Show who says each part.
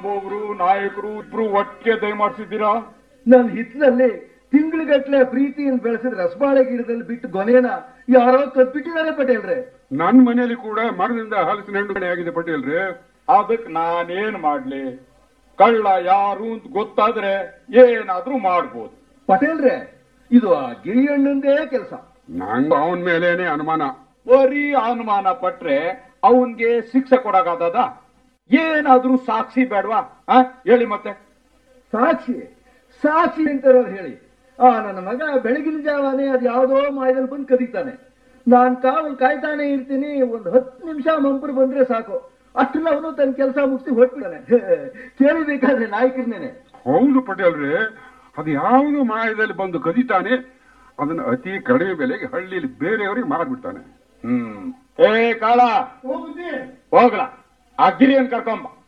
Speaker 1: ಒಬ್ರು ನಾಯಕರು ಇಬ್ರು ಒಟ್ಟಿಗೆ ದಯಮಾಡ್ಸಿದ್ದೀರಾ
Speaker 2: ನನ್ನ ಹಿತ್ಲಲ್ಲಿ ತಿಂಗಳಿಗಟ್ಲೆ ಪ್ರೀತಿಯಿಂದ ಬೆಳೆಸಿದ ರಸಬಾಳೆ ಗಿಡದಲ್ಲಿ ಬಿಟ್ಟು ಗೊನೆನ ಯಾರೋ ಕದ್ಬಿಟ್ಟಿದ್ದಾರೆ ಪಟೇಲ್ರೆ
Speaker 3: ನನ್ ಮನೆಯಲ್ಲಿ ಕೂಡ ಮರದಿಂದ ಹಲಸಿನ ಹಣ್ಣು ಕಡೆ ಆಗಿದೆ ಪಟೇಲ್ರಿ
Speaker 1: ಅದಕ್ ನಾನೇನ್ ಮಾಡ್ಲಿ ಕಳ್ಳ ಯಾರು ಅಂತ ಗೊತ್ತಾದ್ರೆ ಏನಾದ್ರೂ ಮಾಡ್ಬೋದು
Speaker 2: ಪಟೇಲ್ರೆ ಇದು ಆ ಗಿರಿಯಣ್ಣಂದೇ ಕೆಲಸ
Speaker 3: ನಂಗೆ ಅವನ ಮೇಲೇನೆ ಅನುಮಾನ
Speaker 1: ಬರೀ ಅನುಮಾನ ಪಟ್ರೆ ಅವನ್ಗೆ ಶಿಕ್ಷೆ ಕೊಡಕಾದದ ಏನಾದ್ರೂ ಸಾಕ್ಷಿ ಬೇಡವಾ ಆ ಹೇಳಿ ಮತ್ತೆ
Speaker 2: ಸಾಕ್ಷಿ ಸಾಕ್ಷಿ ಅಂತಾರವ್ರು ಹೇಳಿ ಆ ನನ್ನ ಮಗ ಬೆಳಗಿನ ಜಾವನೇ ಅದು ಯಾವುದೋ ಮಾಯದಲ್ಲಿ ಬಂದು ಕದೀತಾನೆ ನಾನ್ ಕಾವಲ್ ಕಾಯ್ತಾನೆ ಇರ್ತೀನಿ ಒಂದ್ ಹತ್ತು ನಿಮಿಷ ಮಂಪರು ಬಂದ್ರೆ ಸಾಕು ಅಷ್ಟನ್ನ ಅವನು ತನ್ನ ಕೆಲಸ ಮುಗಿಸಿ ಹೊಟ್ಬಿಡಾನೆ ಕೇಳಿಬೇಕಾದ್ರೆ ನಾಯಕರನೇನೆ
Speaker 3: ಹೌದು ಪಟೇಲ್ರಿ ಅದು ಯಾವುದು ಮಾಯದಲ್ಲಿ ಬಂದು ಕದೀತಾನೆ ಅದನ್ನ ಅತಿ ಕಡಿಮೆ ಬೆಲೆಗೆ ಹಳ್ಳಿಯಲ್ಲಿ ಬೇರೆಯವರಿಗೆ ಮಾರ್ಬಿಡ್ತಾನೆ
Speaker 1: ಹ್ಮ್ ಏ ಕಾಳ ಹೋಗ್ಲಾ ಆ ಗಿರಿಯನ್ ಕರ್ಕೊಂಬ